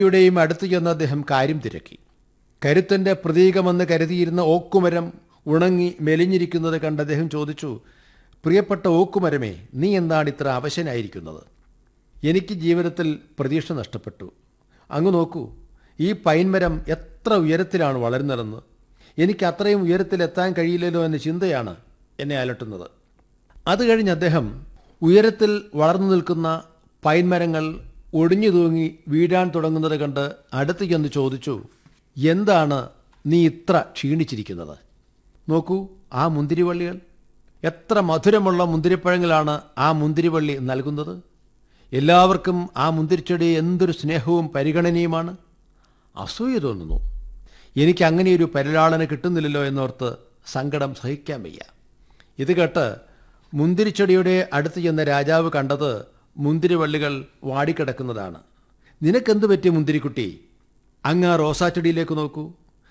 യുടെയും അടുത്ത് ചെന്ന് അദ്ദേഹം കാര്യം തിരക്കി കരുത്തന്റെ പ്രതീകമെന്ന് കരുതിയിരുന്ന ഓക്കുമരം ഉണങ്ങി മെലിഞ്ഞിരിക്കുന്നത് കണ്ട് അദ്ദേഹം ചോദിച്ചു പ്രിയപ്പെട്ട ഓക്കുമരമേ നീ എന്താണ് ഇത്ര അവശനായിരിക്കുന്നത് എനിക്ക് ജീവിതത്തിൽ പ്രതീക്ഷ നഷ്ടപ്പെട്ടു അങ്ങ് നോക്കൂ ഈ പൈൻമരം എത്ര ഉയരത്തിലാണ് വളരുന്നതെന്ന് എനിക്ക് അത്രയും ഉയരത്തിലെത്താൻ കഴിയില്ലല്ലോ എന്ന ചിന്തയാണ് എന്നെ അലട്ടുന്നത് അത് കഴിഞ്ഞ് അദ്ദേഹം ഉയരത്തിൽ വളർന്നു നിൽക്കുന്ന പൈൻമരങ്ങൾ ഒടിഞ്ഞു തൂങ്ങി വീഴാൻ തുടങ്ങുന്നത് കണ്ട് അടുത്ത് ചെന്ന് ചോദിച്ചു എന്താണ് നീ ഇത്ര ക്ഷീണിച്ചിരിക്കുന്നത് നോക്കൂ ആ മുന്തിരിവള്ളികൾ എത്ര മധുരമുള്ള മുന്തിരിപ്പഴങ്ങളാണ് ആ മുന്തിരിവള്ളി നൽകുന്നത് എല്ലാവർക്കും ആ മുന്തിരിച്ചെടി എന്തൊരു സ്നേഹവും പരിഗണനയുമാണ് അസൂയ തോന്നുന്നു എനിക്ക് അങ്ങനെയൊരു പരിലാളന കിട്ടുന്നില്ലല്ലോ എന്നോർത്ത് സങ്കടം സഹിക്കാൻ വയ്യ ഇത് കേട്ട് മുന്തിരിച്ചെടിയുടെ അടുത്ത് ചെന്ന രാജാവ് കണ്ടത് മുന്തിരിവള്ളികൾ വാടിക്കിടക്കുന്നതാണ് നിനക്കെന്ത് പറ്റിയ മുന്തിരിക്കുട്ടി അങ്ങ് ആ റോസാച്ചെടിയിലേക്ക് നോക്കൂ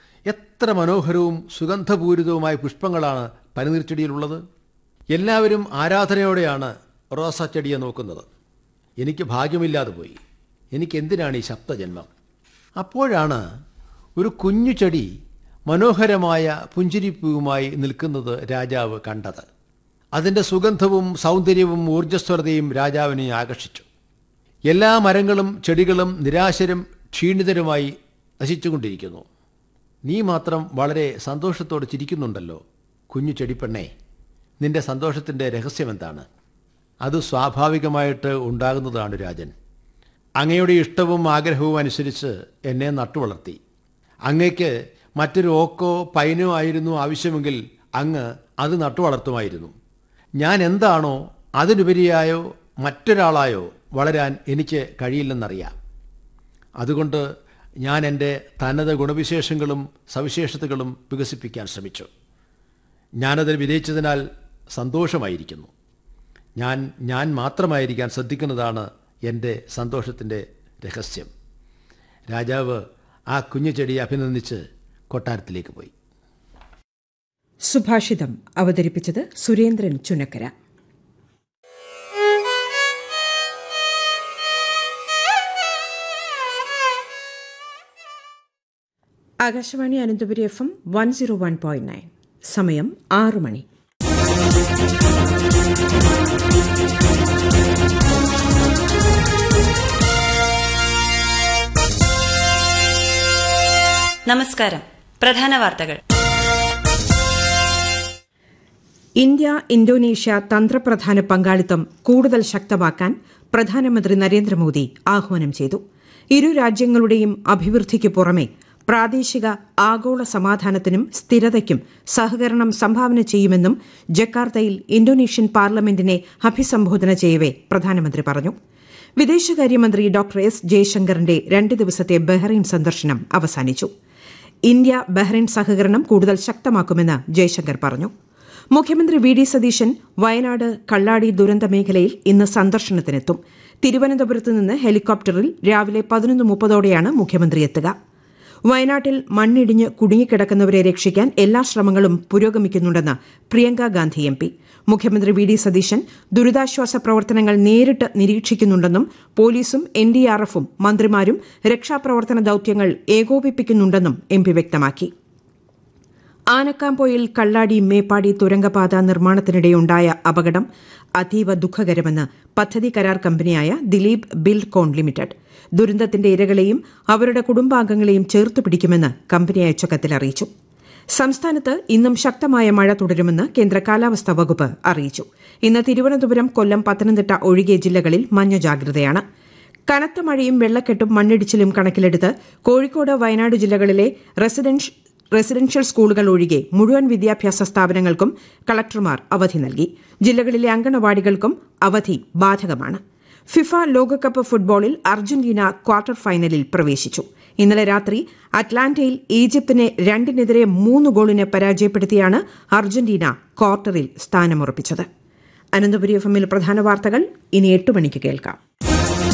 എത്ര മനോഹരവും സുഗന്ധപൂരിതവുമായ പുഷ്പങ്ങളാണ് പനിനീർച്ചെടിയിലുള്ളത് എല്ലാവരും ആരാധനയോടെയാണ് റോസാച്ചെടിയെ നോക്കുന്നത് എനിക്ക് ഭാഗ്യമില്ലാതെ പോയി എനിക്ക് എന്തിനാണ് ഈ ശബ്ദജന്മം അപ്പോഴാണ് ഒരു കുഞ്ഞു ചെടി മനോഹരമായ പുഞ്ചിരിപ്പൂവുമായി നിൽക്കുന്നത് രാജാവ് കണ്ടത് അതിൻ്റെ സുഗന്ധവും സൗന്ദര്യവും ഊർജ്ജസ്വലതയും രാജാവിനെ ആകർഷിച്ചു എല്ലാ മരങ്ങളും ചെടികളും നിരാശരും ക്ഷീണിതരുമായി നശിച്ചുകൊണ്ടിരിക്കുന്നു നീ മാത്രം വളരെ സന്തോഷത്തോടെ ചിരിക്കുന്നുണ്ടല്ലോ കുഞ്ഞു ചെടിപ്പെണ്ണേ നിന്റെ സന്തോഷത്തിൻ്റെ രഹസ്യമെന്താണ് അത് സ്വാഭാവികമായിട്ട് ഉണ്ടാകുന്നതാണ് രാജൻ അങ്ങയുടെ ഇഷ്ടവും ആഗ്രഹവും അനുസരിച്ച് എന്നെ നട്ടുവളർത്തി അങ്ങയ്ക്ക് മറ്റൊരു ഓക്കോ പൈനോ ആയിരുന്നു ആവശ്യമെങ്കിൽ അങ്ങ് അത് നട്ടുവളർത്തുമായിരുന്നു ഞാൻ എന്താണോ അതിനുപരിയായോ മറ്റൊരാളായോ വളരാൻ എനിക്ക് കഴിയില്ലെന്നറിയാം അതുകൊണ്ട് ഞാൻ എൻ്റെ തനത് ഗുണവിശേഷങ്ങളും സവിശേഷതകളും വികസിപ്പിക്കാൻ ശ്രമിച്ചു ഞാനതിൽ വിജയിച്ചതിനാൽ സന്തോഷമായിരിക്കുന്നു ഞാൻ ഞാൻ മാത്രമായിരിക്കാൻ ശ്രദ്ധിക്കുന്നതാണ് എൻ്റെ സന്തോഷത്തിൻ്റെ രഹസ്യം രാജാവ് ആ കുഞ്ഞു ചെടിയെ അഭിനന്ദിച്ച് കൊട്ടാരത്തിലേക്ക് പോയി സുഭാഷിതം അവതരിപ്പിച്ചത് Surendran Chunakkara Akashvani Ananthapuri F M one zero one point nine സമയം ആറു മണി നമസ്കാരം പ്രധാന വാർത്തകൾ ഇന്ത്യ ഇന്തോനേഷ്യ തന്ത്രപ്രധാന പങ്കാളിത്തം കൂടുതൽ ശക്തമാക്കാൻ പ്രധാനമന്ത്രി നരേന്ദ്രമോദി ആഹ്വാനം ചെയ്തു ഇരു രാജ്യങ്ങളുടെയും അഭിവൃദ്ധിക്ക് പുറമെ പ്രാദേശിക ആഗോള സമാധാനത്തിനും സ്ഥിരതയ്ക്കും സഹകരണം സംഭാവന ചെയ്യുമെന്നും ജക്കാർത്തയിൽ ഇന്തോനേഷ്യൻ പാർലമെന്റിനെ അഭിസംബോധന ചെയ്യവെ പ്രധാനമന്ത്രി പറഞ്ഞു വിദേശകാര്യമന്ത്രി ഡോക്ടർ എസ് ജയശങ്കറിന്റെ രണ്ട് ദിവസത്തെ ബഹ്റൈൻ സന്ദർശനം അവസാനിച്ചു ഇന്ത്യ ബഹ്റൈൻ സഹകരണം കൂടുതൽ ശക്തമാക്കുമെന്ന് ജയശങ്കർ പറഞ്ഞു മുഖ്യമന്ത്രി വി ഡി സതീശൻ വയനാട് കള്ളാടി ദുരന്ത മേഖലയിൽ ഇന്ന് സന്ദർശനത്തിനെത്തും തിരുവനന്തപുരത്ത് നിന്ന് ഹെലികോപ്റ്ററിൽ രാവിലെ പതിനൊന്ന് മുപ്പതോടെയാണ് മുഖ്യമന്ത്രി എത്തുക വയനാട്ടിൽ മണ്ണിടിഞ്ഞ് കുടുങ്ങിക്കിടക്കുന്നവരെ രക്ഷിക്കാൻ എല്ലാ ശ്രമങ്ങളും പുരോഗമിക്കുന്നുണ്ടെന്ന് പ്രിയങ്ക ഗാന്ധി എം പി മുഖ്യമന്ത്രി വി ഡി സതീശൻ ദുരിതാശ്വാസ പ്രവർത്തനങ്ങൾ നേരിട്ട് നിരീക്ഷിക്കുന്നുണ്ടെന്നും പോലീസും എൻഡിആർഎഫും മന്ത്രിമാരും രക്ഷാപ്രവർത്തന ദൌത്യങ്ങൾ ഏകോപിപ്പിക്കുന്നുണ്ടെന്നും എം പി വ്യക്തമാക്കി ആനക്കാംപോയിൽ കള്ളാടി മേപ്പാടി തുരങ്കപാത നിർമ്മാണത്തിനിടെയുണ്ടായ അപകടം അതീവ ദുഃഖകരമെന്ന് പദ്ധതി കരാർ കമ്പനിയായ ദിലീപ് ബിൽഡ്കോൺ ലിമിറ്റഡ് ദുരന്തത്തിന്റെ ഇരകളെയും അവരുടെ കുടുംബാംഗങ്ങളെയും ചേർത്തു പിടിക്കുമെന്ന് കമ്പനി അയച്ച കത്തിൽ അറിയിച്ചു സംസ്ഥാനത്ത് ഇന്നും ശക്തമായ മഴ തുടരുമെന്ന് കേന്ദ്ര കാലാവസ്ഥാ വകുപ്പ് അറിയിച്ചു ഇന്ന് തിരുവനന്തപുരം കൊല്ലം പത്തനംതിട്ട ഒഴികെ ജില്ലകളിൽ മഞ്ഞ ജാഗ്രതയാണ് കനത്ത മഴയും വെള്ളക്കെട്ടും മണ്ണിടിച്ചിലും കണക്കിലെടുത്ത് കോഴിക്കോട് വയനാട് ജില്ലകളിലെ റെസിഡൻഷ്യൽ റെസിഡൻഷ്യൽ സ്കൂളുകൾ ഒഴികെ മുഴുവൻ വിദ്യാഭ്യാസ സ്ഥാപനങ്ങൾക്കും കളക്ടർമാർ അവധി നൽകി ജില്ലകളിലെ അങ്കണവാടികൾക്കും അവധി ബാധകമാണ് ഫിഫ ലോകകപ്പ് ഫുട്ബോളിൽ അർജന്റീന ക്വാർട്ടർ ഫൈനലിൽ പ്രവേശിച്ചു ഇന്നലെ രാത്രി അറ്റ്ലാന്റയിൽ ഈജിപ്തിനെ രണ്ടിനെതിരെ മൂന്ന് ഗോളിന് പരാജയപ്പെടുത്തിയാണ് അർജന്റീന ക്വാർട്ടറിൽ സ്ഥാനമുറപ്പിച്ചത് അനന്തപുരി എഫ് എമ്മിൽ പ്രധാന വാർത്തകൾ ഇനി എട്ട് മണിക്ക് കേൾക്കാം